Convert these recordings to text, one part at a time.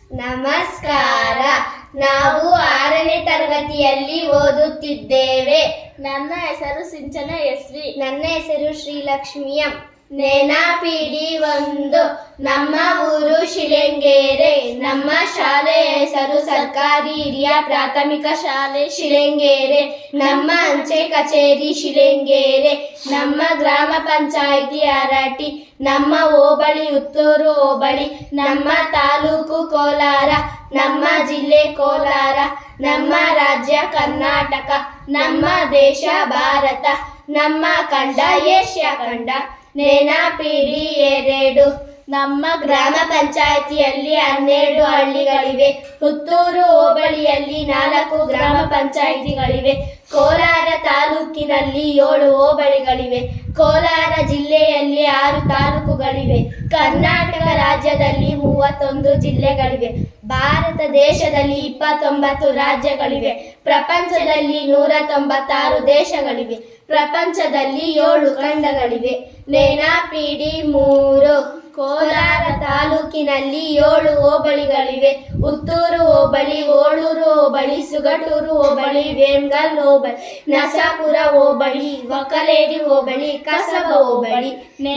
ನಮಸ್ಕಾರ ನಾವು ಆರನೇ ತರಗತಿಯಲ್ಲಿ ಓದುತ್ತಿದ್ದೇವೆ ನನ್ನ ಹೆಸರು ಸಿಂಚನ ಎಸ್ ವಿ ನನ್ನ ಹೆಸರು ಶ್ರೀಲಕ್ಷ್ಮಿ ಎಂ ನೆನಪಿಡಿ ಒಂದು ನಮ್ಮ ಊರು ಶಿಲೆಂಗೇರೆ ನಮ್ಮ ಶಾಲೆಯ ಹೆಸರು ಸರ್ಕಾರಿ ಹಿರಿಯ ಪ್ರಾಥಮಿಕ ಶಾಲೆ ಶಿಲೆಂಗೇರೆ ನಮ್ಮ ಅಂಚೆ ಕಚೇರಿ ಶಿಲೆಂಗೇರೆ ನಮ್ಮ ಗ್ರಾಮ ಪಂಚಾಯಿತಿ ಅರಟಿ ನಮ್ಮ ಹೋಬಳಿ ಉತ್ತೂರು ಹೋಬಳಿ ನಮ್ಮ ತಾಲೂಕು ಕೋಲಾರ ನಮ್ಮ ಜಿಲ್ಲೆ ಕೋಲಾರ ನಮ್ಮ ರಾಜ್ಯ ಕರ್ನಾಟಕ ನಮ್ಮ ದೇಶ ಭಾರತ ನಮ್ಮ ಖಂಡ ಏಷ್ಯಾ ಖಂಡ ನೆನಪಿಡಿ ಎರಡು ನಮ್ಮ ಗ್ರಾಮ ಪಂಚಾಯಿತಿಯಲ್ಲಿ ಹನ್ನೆರಡು ಹಳ್ಳಿಗಳಿವೆ ಪುತ್ತೂರು ಹೋಬಳಿಯಲ್ಲಿ ನಾಲ್ಕು ಗ್ರಾಮ ಪಂಚಾಯಿತಿಗಳಿವೆ ಕೋಲಾರ ತಾಲೂಕಿನಲ್ಲಿ ಏಳು ಹೋಬಳಿಗಳಿವೆ ಕೋಲಾರ ಜಿಲ್ಲೆಯಲ್ಲಿ ಆರು ತಾಲೂಕುಗಳಿವೆ ಕರ್ನಾಟಕ ರಾಜ್ಯದಲ್ಲಿ ಮೂವತ್ತೊಂದು ಜಿಲ್ಲೆಗಳಿವೆ ಭಾರತ ದೇಶದಲ್ಲಿ ಇಪ್ಪತ್ತೊಂಬತ್ತು ರಾಜ್ಯಗಳಿವೆ ಪ್ರಪಂಚದಲ್ಲಿ ನೂರ ತೊಂಬತ್ತಾರು ದೇಶಗಳಿವೆ ಪ್ರಪಂಚದಲ್ಲಿ ಏಳು ಖಂಡಗಳಿವೆ ನೆನಪಿಡಿ ಮೂರು ಕೋಲಾರ ತಾಲೂಕಿನಲ್ಲಿ ಏಳು ಹೋಬಳಿಗಳಿವೆ ಉತ್ತೂರು ಹೋಬಳಿ ಓಳೂರು ಹೋಬಳಿ ಸುಗಟೂರು ಹೋಬಳಿ ವೇಮ್ಗಲ್ ಹೋಬಳಿ ನಸಾಪುರ ಹೋಬಳಿ ಒಕಲೇರಿ ಹೋಬಳಿ ಕಸಬ ಹೋಬಳಿ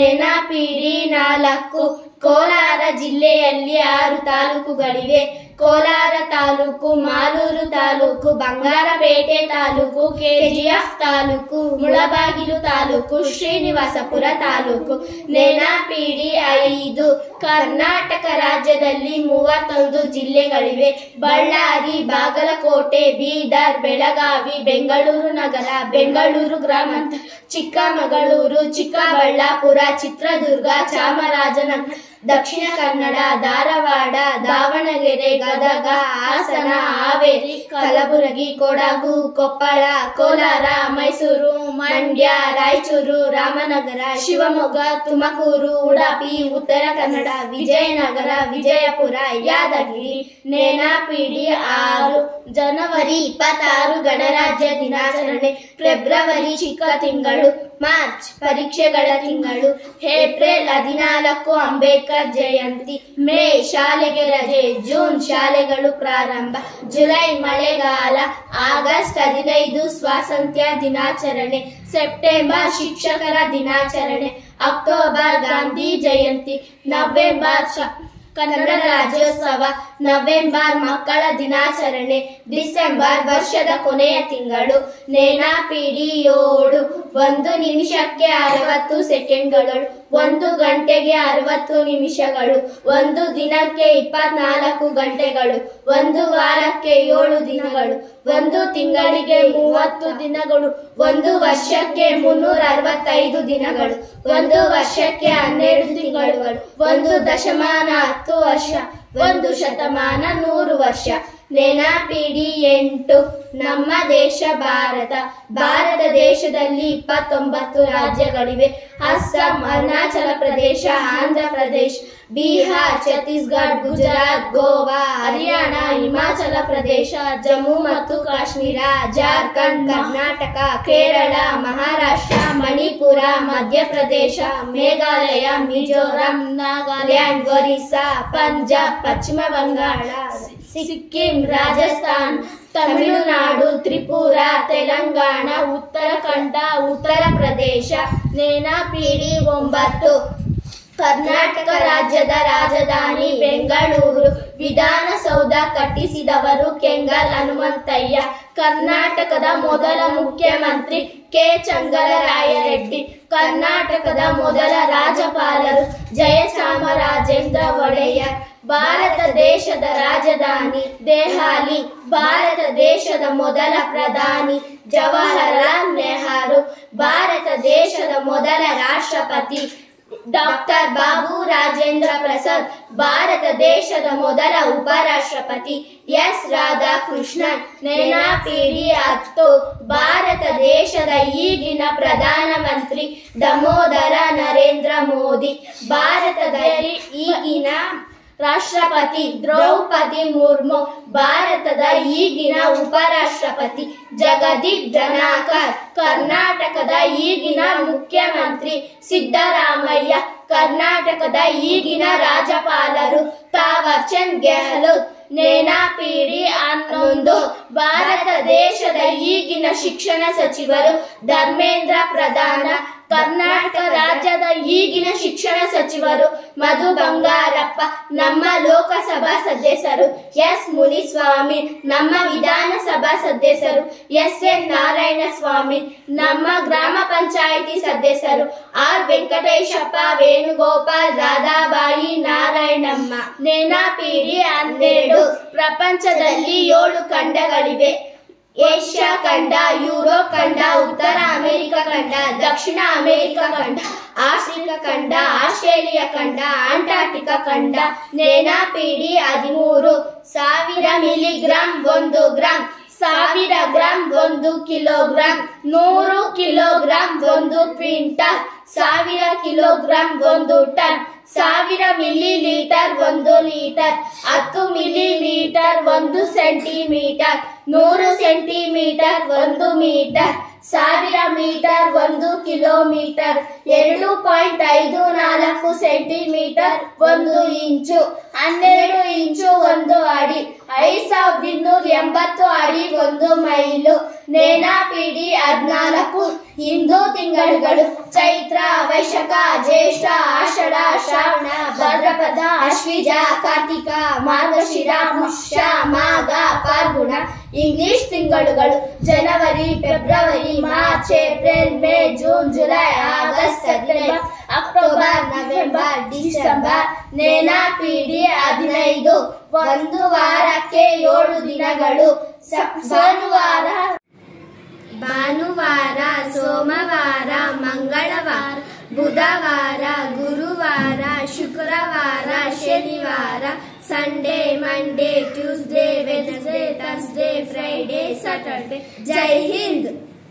ನೆನಪಿಡಿ ನಾಲ್ಕು ಕೋಲಾರ ಜಿಲ್ಲೆಯಲ್ಲಿ ಆರು ತಾಲೂಕುಗಳಿವೆ ಕೋಲಾರ ತಾಲೂಕು ಮಾಲೂರು ತಾಲೂಕು ಬಂಗಾರಪೇಟೆ ತಾಲೂಕು ಕೆಜಿಎಫ್ ತಾಲೂಕು ಮುಳಬಾಗಿಲು ತಾಲೂಕು ಶ್ರೀನಿವಾಸಪುರ ತಾಲೂಕು ನೆನಪಿಡಿ ಐದು ಕರ್ನಾಟಕ ರಾಜ್ಯದಲ್ಲಿ ಮೂವತ್ತೊಂದು ಜಿಲ್ಲೆಗಳಿವೆ ಬಳ್ಳಾರಿ ಬಾಗಲಕೋಟೆ ಬೀದರ್ ಬೆಳಗಾವಿ ಬೆಂಗಳೂರು ನಗರ ಬೆಂಗಳೂರು ಗ್ರಾಮಾಂತರ ಚಿಕ್ಕಮಗಳೂರು ಚಿಕ್ಕಬಳ್ಳಾಪುರ ಚಿತ್ರದುರ್ಗ ಚಾಮರಾಜನಗರ ದಕ್ಷಿಣ ಕನ್ನಡ ಧಾರವಾಡ ದಾವಣಗೆರೆ ಗದಗ ಹಾಸನ ಹಾವೇರಿ ಕಲಬುರಗಿ ಕೊಡಗು ಕೊಪ್ಪಳ ಕೋಲಾರ ಮೈಸೂರು ಮಂಡ್ಯ ರಾಯಚೂರು ರಾಮನಗರ ಶಿವಮೊಗ್ಗ ತುಮಕೂರು ಉಡುಪಿ ಉತ್ತರ ಕನ್ನಡ ವಿಜಯನಗರ ವಿಜಯಪುರ ಯಾದಗಿರಿ ನೆನಪಿಡಿ ಆರು ಜನವರಿ ಇಪ್ಪತ್ತಾರು ಗಣರಾಜ್ಯ ದಿನಾಚರಣೆ ಫೆಬ್ರವರಿ ಚಿಕ್ಕ ತಿಂಗಳು ಮಾರ್ಚ್ ಪರೀಕ್ಷೆಗಳ ತಿಂಗಳು ಏಪ್ರಿಲ್ ಹದಿನಾಲ್ಕು ಅಂಬೇಡ್ಕರ್ ಜಯಂತಿ ಮೇ ಶಾಲೆಗೆ ರಜೆ ಜೂನ್ ಶಾಲೆಗಳು ಪ್ರಾರಂಭ ಜುಲೈ ಮಳೆಗಾಲ ಆಗಸ್ಟ್ ಹದಿನೈದು ಸ್ವಾತಂತ್ರ್ಯ ದಿನಾಚರಣೆ ಸೆಪ್ಟೆಂಬರ್ ಶಿಕ್ಷಕರ ದಿನಾಚರಣೆ ಅಕ್ಟೋಬರ್ ಗಾಂಧಿ ಜಯಂತಿ ನವೆಂಬರ್ ಶ- ಕನ್ನಡ ರಾಜ್ಯೋತ್ಸವ ನವೆಂಬರ್ ಮಕ್ಕಳ ದಿನಾಚರಣೆ ಡಿಸೆಂಬರ್ ವರ್ಷದ ಕೊನೆಯ ತಿಂಗಳು ನೆನಪಿಡಿ ಏಳು ಒಂದು ನಿಮಿಷಕ್ಕೆ ಅರವತ್ತು ಸೆಕೆಂಡ್ಗಳು ಒಂದು ಗಂಟೆಗೆ ಅರವತ್ತು ನಿಮಿಷಗಳು ಒಂದು ದಿನಕ್ಕೆ ಇಪ್ಪತ್ನಾಲ್ಕು ಗಂಟೆಗಳು ಒಂದು ವಾರಕ್ಕೆ ಏಳು ದಿನಗಳು ಒಂದು ತಿಂಗಳಿಗೆ ಮೂವತ್ತು ದಿನಗಳು ಒಂದು ವರ್ಷಕ್ಕೆ ಮುನ್ನೂರ ಅರವತ್ತೈದು ದಿನಗಳು ಒಂದು ವರ್ಷಕ್ಕೆ ಹನ್ನೆರಡು ತಿಂಗಳುಗಳು ಒಂದು ದಶಮಾನ ಹತ್ತು ವರ್ಷ ಒಂದು ಶತಮಾನ ನೂರು ವರ್ಷ ನೆನಪಿಡಿ ಎಂಟು ನಮ್ಮ ದೇಶ ಭಾರತ ಭಾರತ ದೇಶದಲ್ಲಿ ಇಪ್ಪತ್ತೊಂಬತ್ತು ರಾಜ್ಯಗಳಿವೆ ಅಸ್ಸಾಂ ಅರುಣಾಚಲ ಪ್ರದೇಶ ಆಂಧ್ರ ಪ್ರದೇಶ ಬಿಹಾರ್ ಛತ್ತೀಸ್ಗಢ ಗುಜರಾತ್ ಗೋವಾ ಹರಿಯಾಣ ಹಿಮಾಚಲ ಪ್ರದೇಶ ಜಮ್ಮು ಮತ್ತು ಕಾಶ್ಮೀರ ಜಾರ್ಖಂಡ್ ಕರ್ನಾಟಕ ಕೇರಳ ಮಹಾರಾಷ್ಟ್ರ ಮಣಿಪುರ ಮಧ್ಯಪ್ರದೇಶ ಮೇಘಾಲಯ ಮಿಜೋರಾಂ ನಾಗಾಲ್ಯಾಂಡ್ ಒರಿಸ್ಸಾ ಪಂಜಾಬ್ ಪಶ್ಚಿಮ ಬಂಗಾಳ ಸಿಕ್ಕಿಂ ರಾಜಸ್ಥಾನ್ ತಮಿಳುನಾಡು ತ್ರಿಪುರ ತೆಲಂಗಾಣ ಉತ್ತರಾಖಂಡ ಉತ್ತರ ಪ್ರದೇಶ ನೆನಪಿಡಿ ಒಂಬತ್ತು ಕರ್ನಾಟಕ ರಾಜ್ಯದ ರಾಜಧಾನಿ ಬೆಂಗಳೂರು ವಿಧಾನಸೌಧ ಕಟ್ಟಿಸಿದವರು ಕೆಂಗಲ್ ಹನುಮಂತಯ್ಯ ಕರ್ನಾಟಕದ ಮೊದಲ ಮುಖ್ಯಮಂತ್ರಿ ಕೆ ಚಂಗಲರಾಯರೆಡ್ಡಿ ಕರ್ನಾಟಕದ ಮೊದಲ ರಾಜ್ಯಪಾಲರು ಜಯಚಾಮರಾಜೇಂದ್ರ ಒಡೆಯರ್ ಭಾರತ ದೇಶದ ರಾಜಧಾನಿ ದೆಹಲಿ ಭಾರತ ದೇಶದ ಮೊದಲ ಪ್ರಧಾನಿ ಜವಾಹರಲಾಲ್ ನೆಹರು ಭಾರತ ದೇಶದ ಮೊದಲ ರಾಷ್ಟ್ರಪತಿ ಡಾಕ್ಟರ್ ಬಾಬು ರಾಜೇಂದ್ರ ಪ್ರಸಾದ್ ಭಾರತ ದೇಶದ ಮೊದಲ ಉಪರಾಷ್ಟ್ರಪತಿ ಎಸ್ ರಾಧಾಕೃಷ್ಣನ್ ನೆನಪಿಡಿ ಹತ್ತು ಭಾರತ ದೇಶದ ಈಗಿನ ಪ್ರಧಾನಮಂತ್ರಿ ದಮೋದರ ನರೇಂದ್ರ ಮೋದಿ ಭಾರತದ ಈಗಿನ ರಾಷ್ಟ್ರಪತಿ ದ್ರೌಪದಿ ಮುರ್ಮು ಭಾರತದ ಈಗಿನ ಉಪರಾಷ್ಟ್ರಪತಿ ಜಗದೀಪ್ ಧನಾಕರ್ ಕರ್ನಾಟಕದ ಈಗಿನ ಮುಖ್ಯಮಂತ್ರಿ ಸಿದ್ದರಾಮಯ್ಯ ಕರ್ನಾಟಕದ ಈಗಿನ ರಾಜ್ಯಪಾಲರು ತಾವರ್ ಚಂದ್ ಗೆಹ್ಲೋಟ್ ನೇನಾಪೀಡಿ ಹನ್ನೊಂದು ಭಾರತ ದೇಶದ ಈಗಿನ ಶಿಕ್ಷಣ ಸಚಿವರು ಧರ್ಮೇಂದ್ರ ಪ್ರಧಾನ ಕರ್ನಾಟಕ ರಾಜ್ಯದ ಈಗಿನ ಶಿಕ್ಷಣ ಸಚಿವರು ಮಧು ಬಂಗಾರಪ್ಪ ನಮ್ಮ ಲೋಕಸಭಾ ಸದಸ್ಯರು ಎಸ್ ಮುನಿಸ್ವಾಮಿ ನಮ್ಮ ವಿಧಾನಸಭಾ ಸದಸ್ಯರು ಎಸ್ ಎನ್ ನಾರಾಯಣ ಸ್ವಾಮಿ ನಮ್ಮ ಗ್ರಾಮ ಪಂಚಾಯಿತಿ ಸದಸ್ಯರು ಆರ್ ವೆಂಕಟೇಶಪ್ಪ ವೇಣುಗೋಪಾಲ್ ರಾಧಾಬಾಯಿ ನಾರಾಯಣಮ್ಮ ನೇನಾಪೀಡಿ ಹನ್ನೆರಡು ಪ್ರಪಂಚದಲ್ಲಿ ಏಳು ಖಂಡಗಳಿವೆ ಏಷ್ಯಾ ಖಂಡ ಯುರೋಪ್ ಖಂಡ ಉತ್ತರ ಅಮೆರಿಕ ಖಂಡ ದಕ್ಷಿಣ ಅಮೆರಿಕ ಖಂಡ ಆಫ್ರಿಕಾ ಖಂಡ ಆಸ್ಟ್ರೇಲಿಯಾ ಖಂಡ ಅಂಟಾರ್ಟಿಕಾ ಖಂಡ ನೇನಾಪೀಡಿ ಹದಿಮೂರು ಸಾವಿರ ಮಿಲಿಗ್ರಾಂ ಒಂದು ಗ್ರಾಂ ಸಾವಿರ ಗ್ರಾಂ ಒಂದು ಕಿಲೋಗ್ರಾಂ ನೂರು ಕಿಲೋಗ್ರಾಂ ಒಂದು ಕ್ವಿಂಟಲ್ ಸಾವಿರ ಕಿಲೋಗ್ರಾಂ ಒಂದು ಟನ್ ಸಾವಿರ ಮಿಲಿ ಲೀಟರ್ ಒಂದು ಲೀಟರ್ ಹತ್ತು ಮಿಲಿ ಲೀಟರ್ ಒಂದು ಸೆಂಟಿಮೀಟರ್ ನೂರು ಸೆಂಟಿಮೀಟರ್ ಒಂದು ಮೀಟರ್ ಸಾವಿರ ಮೀಟರ್ ಒಂದು ಕಿಲೋಮೀಟರ್ ಎರಡು ಪಾಯಿಂಟ್ ಐದು ನಾಲ್ಕು ಸೆಂಟಿಮೀಟರ್ ಒಂದು ಇಂಚು ಹನ್ನೆರಡು ಇಂಚು ಒಂದು ಅಡಿ ಐದ್ ಸಾವಿರದ ಇನ್ನೂರ ಎಂಬತ್ತು ಅಡಿ ಒಂದು ಮೈಲು ನೇನಾಪಿಡಿ ಹದ್ನಾಲ್ಕು ಹಿಂದೂ ತಿಂಗಳುಗಳು ಚೈತ್ರ ವೈಶಾಖ ಜ್ಯೇಷ್ಠ ಆಷಾಢ ಶ್ರಾವಣ ಭಾದ್ರಪದ ಅಶ್ವಿಜ ಕಾರ್ತಿಕ ಮಾರ್ಗಶಿರ ಪುಷ್ಯ ಮಾಘ ಫಾಲ್ಗುಣ ಇಂಗ್ಲಿಷ್ ತಿಂಗಳುಗಳು January February March April May June July August September October November December ನೇನಾಪಿಡಿ ಹದಿನೈದು ಒಂದು ವಾರಕ್ಕೆ ಏಳು ದಿನಗಳು ಸ- ಭಾನುವಾರ ಭಾನುವಾರ ಸೋಮವಾರ ಮಂಗಳವಾರ ಬುಧವಾರ ಗುರುವಾರ ಶುಕ್ರವಾರ ಶನಿವಾರ Sunday Monday Tuesday Wednesday Thursday Friday Saturday ಜೈ ಹಿಂದ್